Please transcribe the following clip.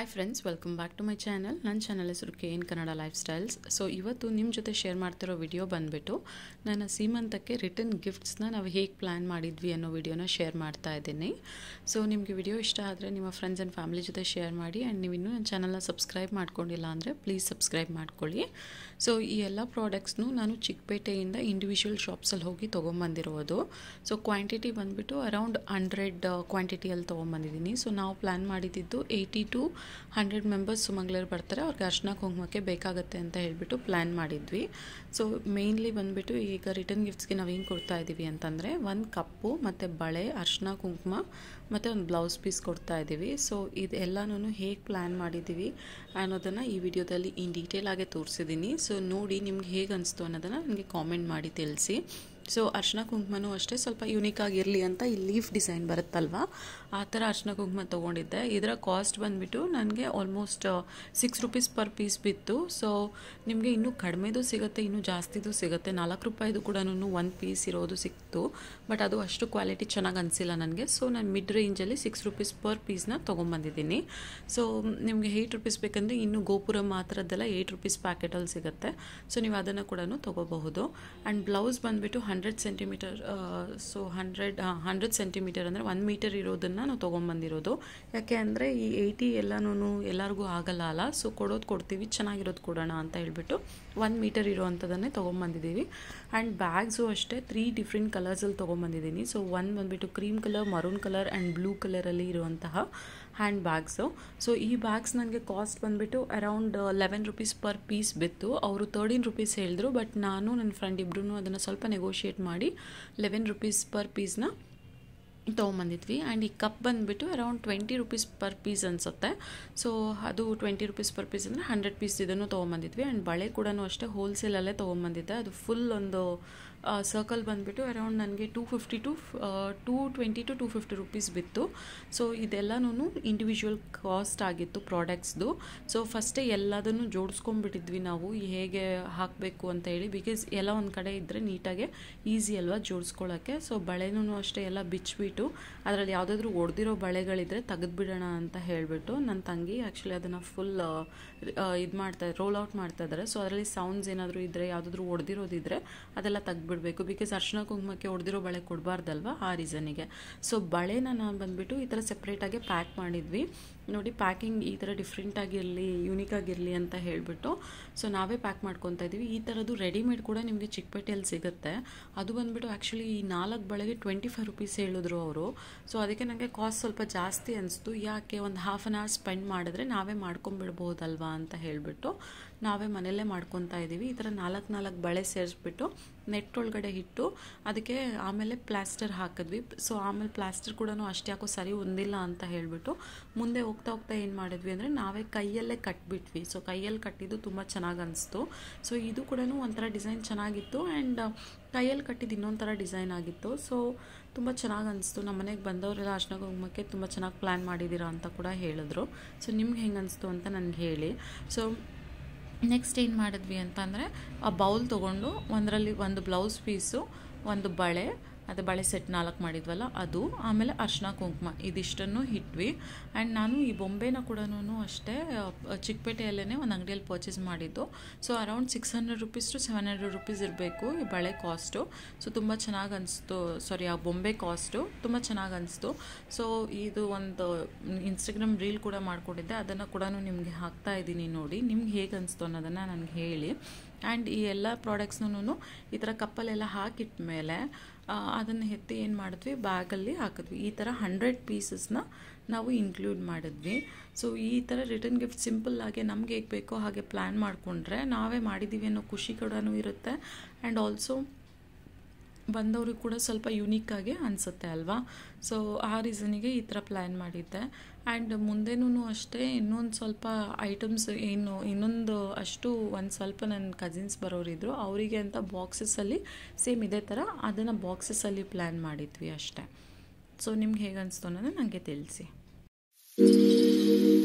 hi friends welcome back to my channel ನನ್ನ channel ಹೆಸರು K N Kannada lifestyles so ಇವತ್ತು ನಿಮ್ಮ ಜೊತೆ ಶೇರ್ ಮಾಡ್ತಿರೋ ವಿಡಿಯೋ ಬಂದುಬಿಟ್ಟು ನನ್ನ ಸೀಮಂತಕ್ಕೆ ರಿಟರ್ನ್ ಗಿಫ್ಟ್ಸ್ನ ನಾವು ಹೇಗೆ ಪ್ಲ್ಯಾನ್ ಮಾಡಿದ್ವಿ ಅನ್ನೋ ವಿಡಿಯೋನ ಶೇರ್ ಮಾಡ್ತಾ ಇದ್ದೀನಿ ಸೊ ನಿಮಗೆ ವಿಡಿಯೋ ಇಷ್ಟ ಆದರೆ ನಿಮ್ಮ ಫ್ರೆಂಡ್ಸ್ ಆ್ಯಂಡ್ ಫ್ಯಾಮಿಲಿ ಜೊತೆ ಶೇರ್ ಮಾಡಿ ಆ್ಯಂಡ್ ನೀವು ಇನ್ನೂ ನನ್ನ ಚಾನಲ್ನ ಸಬ್ಸ್ಕ್ರೈಬ್ ಮಾಡ್ಕೊಂಡಿಲ್ಲ ಅಂದರೆ ಪ್ಲೀಸ್ ಸಬ್ಸ್ಕ್ರೈಬ್ ಮಾಡ್ಕೊಳ್ಳಿ ಸೊ ಈ ಎಲ್ಲ ಪ್ರಾಡಕ್ಟ್ಸ್ನು ನಾನು ಚಿಕ್ಕಪೇಟೆಯಿಂದ ಇಂಡಿವಿಜುವಲ್ ಶಾಪ್ಸಲ್ಲಿ ಹೋಗಿ ತೊಗೊಂಬಂದಿರೋದು ಸೊ ಕ್ವಾಂಟಿಟಿ ಬಂದುಬಿಟ್ಟು ಅರೌಂಡ್ ಹಂಡ್ರೆಡ್ ಕ್ವಾಂಟಿಟಿಯಲ್ಲಿ ತೊಗೊಂಬಂದಿದ್ದೀನಿ ಸೊ ನಾವು ಪ್ಲ್ಯಾನ್ ಮಾಡಿದ್ದು ಏಯ್ಟಿ ಟು ಹಂಡ್ರೆಡ್ ಮೆಂಬರ್ಸ್ ಸುಮಂಗ್ಲರು ಬರ್ತಾರೆ ಅವ್ರಿಗೆ ಅರ್ಶಿನ ಕುಂಕುಮಕ್ಕೆ ಬೇಕಾಗುತ್ತೆ ಅಂತ ಹೇಳಿಬಿಟ್ಟು ಪ್ಲ್ಯಾನ್ ಮಾಡಿದ್ವಿ ಸೊ ಮೇಯ್ನ್ಲಿ ಬಂದುಬಿಟ್ಟು ಈಗ ರಿಟರ್ನ್ ಗಿಫ್ಟ್ಸ್ಗೆ ನಾವೇನು ಕೊಡ್ತಾ ಇದ್ದೀವಿ ಅಂತಂದರೆ ಒಂದು ಕಪ್ಪು ಮತ್ತು ಬಳೆ ಅರ್ಶಿನ ಕುಂಕುಮ ಮತ್ತು ಒಂದು ಬ್ಲೌಸ್ ಪೀಸ್ ಕೊಡ್ತಾ ಇದ್ದೀವಿ ಸೊ ಇದೆಲ್ಲನೂ ಹೇಗೆ ಪ್ಲ್ಯಾನ್ ಮಾಡಿದ್ದೀವಿ ಅನ್ನೋದನ್ನು ಈ ವಿಡಿಯೋದಲ್ಲಿ ಇನ್ ಡೀಟೇಲ್ ಆಗಿ ತೋರಿಸಿದ್ದೀನಿ ಸೊ ನೋಡಿ ನಿಮ್ಗೆ ಹೇಗೆ ಅನಿಸ್ತು ಅನ್ನೋದನ್ನು ನನಗೆ ಕಾಮೆಂಟ್ ಮಾಡಿ ತಿಳಿಸಿ ಸೊ ಅರ್ಶಿನ ಕುಂಕುಮನೂ ಅಷ್ಟೇ ಸ್ವಲ್ಪ ಯೂನಿಕ್ ಆಗಿರಲಿ ಅಂತ ಈ ಲೀಫ್ ಡಿಸೈನ್ ಬರುತ್ತಲ್ವ ಆ ಥರ ಅರ್ಶಿನ ಕುಂಕುಮ ತೊಗೊಂಡಿದ್ದೆ ಇದರ ಕಾಸ್ಟ್ ಬಂದುಬಿಟ್ಟು ನನಗೆ almost six rupees per piece ಬಿತ್ತು ಸೊ ನಿಮಗೆ ಇನ್ನೂ ಕಡಿಮೆದು ಸಿಗುತ್ತೆ ಇನ್ನೂ ಜಾಸ್ತಿದು ಸಿಗುತ್ತೆ ನಾಲ್ಕು ರೂಪಾಯಿದು ಕೂಡ ಒಂದು ಪೀಸ್ ಇರೋದು ಸಿಕ್ತು ಬಟ್ ಅದು ಅಷ್ಟು ಕ್ವಾಲಿಟಿ ಚೆನ್ನಾಗಿ ಅನಿಸಿಲ್ಲ ನನಗೆ ಸೊ ನಾನು ಮಿಡ್ ರೇಂಜಲ್ಲಿ ಸಿಕ್ಸ್ ರುಪೀಸ್ ಪರ್ ಪೀಸ್ನ ತೊಗೊಂಬಂದಿದ್ದೀನಿ ಸೊ ನಿಮಗೆ ಏಯ್ಟ್ ರುಪೀಸ್ ಬೇಕಂದರೆ ಇನ್ನು ಗೋಪುರಂ ಆ ಥರದ್ದೆಲ್ಲ ಏಯ್ಟ್ ರುಪೀಸ್ ಪ್ಯಾಕೆಟಲ್ಲಿ ಸಿಗುತ್ತೆ ಸೊ ನೀವು ಅದನ್ನು ಕೂಡ ತೊಗೋಬಹುದು ಆ್ಯಂಡ್ ಬ್ಲೌಸ್ ಬಂದುಬಿಟ್ಟು hundred centimetre so hundred hundred centimetre ಅಂದರೆ ಒನ್ ಮೀಟರ್ ಇರೋದನ್ನು ನಾವು ತೊಗೊಂಬಂದಿರೋದು ಯಾಕೆ ಅಂದರೆ ಈ ಏಯ್ಟಿ ಎಲ್ಲನೂ ಎಲ್ಲರಿಗೂ ಆಗಲ್ಲ ಅಲ್ಲ ಸೊ ಕೊಡೋದು ಕೊಡ್ತೀವಿ ಚೆನ್ನಾಗಿರೋದು ಕೊಡೋಣ ಅಂತ ಹೇಳ್ಬಿಟ್ಟು ಒನ್ ಮೀಟರ್ ಇರೋವಂಥದ್ದನ್ನೇ ತೊಗೊಂಬಂದಿದ್ದೀವಿ ಆ್ಯಂಡ್ ಬ್ಯಾಗ್ಸು ಅಷ್ಟೇ ತ್ರೀ ಡಿಫ್ರೆಂಟ್ ಕಲರ್ಸಲ್ಲಿ ತೊಗೊಂಬಂದಿದ್ದೀನಿ ಸೊ ಒನ್ ಬಂದುಬಿಟ್ಟು cream colour maroon colour and blue ಕಲರಲ್ಲಿ ಇರುವಂತಹ ಹ್ಯಾಂಡ್ ಬ್ಯಾಗ್ಸು ಸೊ ಈ ಬ್ಯಾಗ್ಸ್ ನನಗೆ ಕಾಸ್ಟ್ ಬಂದುಬಿಟ್ಟು around eleven rupees per piece ಬಿತ್ತು ಅವರು ತರ್ಟೀನ್ ರುಪೀಸ್ ಹೇಳಿದ್ರು ಬಟ್ ನಾನು ನನ್ನ ಫ್ರೆಂಡ್ ಇಬ್ಬರೂ ಅದನ್ನು ಸ್ವಲ್ಪ ನೆಗೋಷಿಯೇಟ್ ಮಾಡಿ ಲೆವೆನ್ ರುಪೀಸ್ ಪರ್ ಪೀಸ್ನ ತೊಗೊಂಬಂದಿದ್ವಿ ಆ್ಯಂಡ್ ಈ ಕಪ್ ಬಂದುಬಿಟ್ಟು around twenty rupees per piece ಅನಿಸುತ್ತೆ ಸೊ ಅದು ಟ್ವೆಂಟಿ ರುಪೀಸ್ ಪರ್ ಪೀಸ್ ಅಂದರೆ ಹಂಡ್ರೆಡ್ ಪೀಸ್ ಇದನ್ನು ತೊಗೊಂಬಂದಿದ್ವಿ ಆ್ಯಂಡ್ ಬಳೆ ಕೂಡ ಅಷ್ಟೇ ಹೋಲ್ಸೇಲಲ್ಲೇ ತೊಗೊಂಬಂದಿದ್ದೆ ಅದು ಫುಲ್ ಒಂದು ಸರ್ಕಲ್ ಬಂದುಬಿಟ್ಟು ಅರೌಂಡ್ ನನಗೆ two fifty to two twenty to two fifty rupees ಬಿತ್ತು ಸೊ ಇದೆಲ್ಲನೂ ಇಂಡಿವಿಜುವಲ್ ಕಾಸ್ಟ್ ಆಗಿತ್ತು ಪ್ರಾಡಕ್ಟ್ಸ್ದು ಸೊ ಫಸ್ಟೇ ಎಲ್ಲದನ್ನು ಜೋಡಿಸ್ಕೊಂಡ್ಬಿಟ್ಟಿದ್ವಿ ನಾವು ಹೇಗೆ ಹಾಕಬೇಕು ಅಂತ ಹೇಳಿ ಬಿಕಾಸ್ ಎಲ್ಲ ಒಂದು ಕಡೆ ಇದ್ದರೆ ನೀಟಾಗೆ ಈಸಿ ಅಲ್ವಾ ಜೋಡಿಸ್ಕೊಳ್ಳೋಕ್ಕೆ ಸೊ ಬಳೆನೂ ಅಷ್ಟೇ ಎಲ್ಲ ಬಿಚ್ಚಿಬಿಟ್ಟು ಅದರಲ್ಲಿ ಯಾವುದಾದ್ರೂ ಒಡೆದಿರೋ ಬಳೆಗಳಿದ್ರೆ ತೆಗೆದುಬಿಡೋಣ ಅಂತ ಹೇಳಿಬಿಟ್ಟು ನನ್ನ ತಂಗಿ ಆ್ಯಕ್ಚುಲಿ ಅದನ್ನು ಫುಲ್ ಇದು ಮಾಡ್ತಾ ರೋಲ್ ಔಟ್ ಮಾಡ್ತಾ ಇದ್ದಾರೆ ಸೊ ಅದರಲ್ಲಿ ಸೌಂಡ್ಸ್ ಏನಾದರೂ ಇದ್ದರೆ ಯಾವುದಾದ್ರೂ ಒಡೆದಿರೋದಿದ್ರೆ ಅದೆಲ್ಲ ತೆಗ್ದುಬಿಡ್ಬೇಕು ಬಿಕಾಸ್ ಅರ್ಶಿನ ಕುಂಕುಮಕ್ಕೆ ಹೊಡೆದಿರೋ ಬಳೆ ಕೊಡಬಾರ್ದಲ್ವ ಆ ರೀಸನಿಗೆ ಸೊ ಬಳೆನ ನಾನು ಬಂದುಬಿಟ್ಟು ಈ ಥರ ಸೆಪ್ರೇಟಾಗಿ ಪ್ಯಾಕ್ ಮಾಡಿದ್ವಿ ನೋಡಿ ಪ್ಯಾಕಿಂಗ್ ಈ ಥರ ಡಿಫ್ರೆಂಟ್ ಆಗಿರಲಿ ಯೂನಿಕ್ ಆಗಿರಲಿ ಅಂತ ಹೇಳಿಬಿಟ್ಟು ಸೊ ನಾವೇ ಪ್ಯಾಕ್ ಮಾಡ್ಕೊತಾ ಇದ್ದೀವಿ ಈ ಥರದ್ದು ರೆಡಿಮೇಡ್ ಕೂಡ ನಿಮಗೆ ಚಿಕ್ಕಪೇಟೆಯಲ್ಲಿ ಸಿಗುತ್ತೆ ಅದು ಬಂದುಬಿಟ್ಟು ಆ್ಯಕ್ಚುಲಿ ಈ ನಾಲ್ಕು ಬಳೆಗೆ ಟ್ವೆಂಟಿ ಫೈವ್ ರುಪೀಸ್ ಹೇಳಿದ್ರು ಅವರು ಸೊ ಅದಕ್ಕೆ ನನಗೆ ಕಾಸ್ಟ್ ಸ್ವಲ್ಪ ಜಾಸ್ತಿ ಅನಿಸ್ತು ಯಾಕೆ ಒಂದು ಹಾಫ್ ಆನ್ ಅವರ್ ಸ್ಪೆಂಡ್ ಮಾಡಿದ್ರೆ ನಾವೇ ಮಾಡ್ಕೊಂಬಿಡ್ಬೋದಲ್ವಾ ಅಂತ ಹೇಳಿಬಿಟ್ಟು ನಾವೇ ಮನೆಯಲ್ಲೇ ಮಾಡ್ಕೊತಾ ಇದ್ದೀವಿ ಈ ಥರ ನಾಲ್ಕು ನಾಲ್ಕು ಬಳೆ ಸೇರಿಸ್ಬಿಟ್ಟು ನೆಟ್ ಒಳಗಡೆ ಇಟ್ಟು ಅದಕ್ಕೆ ಆಮೇಲೆ ಪ್ಲಾಸ್ಟರ್ ಹಾಕಿದ್ವಿ ಸೊ ಆಮೇಲೆ ಪ್ಲಾಸ್ಟರ್ ಕೂಡ ಅಷ್ಟು ಯಾಕೋ ಸರಿ ಹೊಂದಿಲ್ಲ ಅಂತ ಹೇಳಿಬಿಟ್ಟು ಮುಂದೆ ಹೋಗ್ತಾ ಹೋಗ್ತಾ ಏನು ಮಾಡಿದ್ವಿ ಅಂದರೆ ನಾವೇ ಕೈಯಲ್ಲೇ ಕಟ್ಬಿಟ್ವಿ ಸೊ ಕೈಯಲ್ಲಿ ಕಟ್ಟಿದ್ದು ತುಂಬ ಚೆನ್ನಾಗಿ ಅನಿಸ್ತು ಸೊ ಇದು ಕೂಡ ಒಂಥರ ಡಿಸೈನ್ ಚೆನ್ನಾಗಿತ್ತು ಆ್ಯಂಡ್ ಕೈಯಲ್ಲಿ ಕಟ್ಟಿದ್ದು ಇನ್ನೊಂದು ಥರ ಡಿಸೈನ್ ಆಗಿತ್ತು ಸೊ ತುಂಬ ಚೆನ್ನಾಗಿ ಅನಿಸ್ತು ನಮ್ಮ ಮನೆಗೆ ಬಂದವರೆಲ್ಲ ಅರ್ಶಿನ ಕುಂಕುಮಕ್ಕೆ ತುಂಬ ಚೆನ್ನಾಗಿ ಪ್ಲ್ಯಾನ್ ಮಾಡಿದ್ದೀರಾ ಅಂತ ಕೂಡ ಹೇಳಿದ್ರು ಸೊ ನಿಮ್ಗೆ ಹೆಂಗೆ ಅನಿಸ್ತು ಅಂತ ನನಗೆ ಹೇಳಿ ಸೊ ನೆಕ್ಸ್ಟ್ ಏನು ಮಾಡಿದ್ವಿ ಅಂತಂದರೆ ಆ ಬೌಲ್ ತೊಗೊಂಡು ಒಂದರಲ್ಲಿ ಒಂದು ಬ್ಲೌಸ್ ಪೀಸು ಒಂದು ಬಳೆ ಅದು ಬಳೆ ಸೆಟ್ ನಾಲ್ಕು ಮಾಡಿದ್ವಲ್ಲ ಅದು ಆಮೇಲೆ ಅರ್ಶಿನ ಕುಂಕುಮ ಇದಿಷ್ಟನ್ನು ಇಟ್ವಿ ಆ್ಯಂಡ್ ನಾನು ಈ ಬೊಂಬೆನ ಕೂಡ ಅಷ್ಟೇ ಚಿಕ್ಕಪೇಟೆಯಲ್ಲೇ ಒಂದು ಅಂಗಡಿಯಲ್ಲಿ ಪರ್ಚೇಸ್ ಮಾಡಿದ್ದು so around six hundred rupees to seven hundred rupees ಇರಬೇಕು ಈ ಬಳೆ ಕಾಸ್ಟು ಸೊ ತುಂಬ ಚೆನ್ನಾಗಿ ಅನಿಸ್ತು ಸಾರಿ ಆ ಬೊಂಬೆ ಕಾಸ್ಟು ತುಂಬ ಚೆನ್ನಾಗಿ ಅನಿಸ್ತು ಸೊ ಇದು ಒಂದು ಇನ್ಸ್ಟಾಗ್ರಾಮ್ ರೀಲ್ ಕೂಡ ಮಾಡ್ಕೊಂಡಿದ್ದೆ ಅದನ್ನು ಕೂಡ ನಿಮಗೆ ಹಾಕ್ತಾ ಇದ್ದೀನಿ ನೋಡಿ ನಿಮ್ಗೆ ಹೇಗೆ ಅನಿಸ್ತು ಅನ್ನೋದನ್ನು ನನಗೆ ಹೇಳಿ ಆ್ಯಂಡ್ ಈ ಎಲ್ಲ ಪ್ರಾಡಕ್ಟ್ಸ್ನೂ ಈ ಥರ ಕಪ್ಪಲೆಲ್ಲ ಹಾಕಿಟ್ಟ ಮೇಲೆ ಅದನ್ನು ಎತ್ತಿ ಏನು ಮಾಡಿದ್ವಿ ಬ್ಯಾಗಲ್ಲಿ ಹಾಕಿದ್ವಿ ಈ ಥರ ಹಂಡ್ರೆಡ್ ಪೀಸಸ್ನ ನಾವು ಇನ್ಕ್ಲೂಡ್ ಮಾಡಿದ್ವಿ ಸೊ ಈ ಥರ ರಿಟರ್ನ್ ಗಿಫ್ಟ್ ಸಿಂಪಲ್ಲಾಗಿ ನಮ್ಗೆ ಹೇಗೆ ಬೇಕೋ ಹಾಗೆ ಪ್ಲ್ಯಾನ್ ಮಾಡಿಕೊಂಡ್ರೆ ನಾವೇ ಮಾಡಿದ್ದೀವಿ ಅನ್ನೋ ಖುಷಿ ಕೂಡ ಇರುತ್ತೆ ಆ್ಯಂಡ್ ಆಲ್ಸೋ ಬಂದವ್ರಿಗೆ ಕೂಡ ಸ್ವಲ್ಪ ಯುನೀಕಾಗಿ ಅನಿಸುತ್ತೆ ಅಲ್ವಾ ಸೊ ಆ ರೀಸನಿಗೆ ಈ ಥರ ಪ್ಲ್ಯಾನ್ ಮಾಡಿದ್ದೆ ಆ್ಯಂಡ್ ಮುಂದೆನೂ ಅಷ್ಟೇ ಇನ್ನೊಂದು ಸ್ವಲ್ಪ ಐಟಮ್ಸ್ ಏನು ಇನ್ನೊಂದು ಅಷ್ಟು ಒಂದು ಸ್ವಲ್ಪ ನನ್ನ ಕಸಿನ್ಸ್ ಬರೋರಿದ್ರು ಅವರಿಗೆ ಅಂತ ಬಾಕ್ಸಸ್ಸಲ್ಲಿ ಸೇಮ್ ಇದೇ ಥರ ಅದನ್ನು ಬಾಕ್ಸಸ್ಸಲ್ಲಿ ಪ್ಲ್ಯಾನ್ ಮಾಡಿದ್ವಿ ಅಷ್ಟೇ ಸೊ ನಿಮ್ಗೆ ಹೇಗೆ ಅನಿಸ್ತು ಅನ್ನೋದು ನನಗೆ ತಿಳಿಸಿ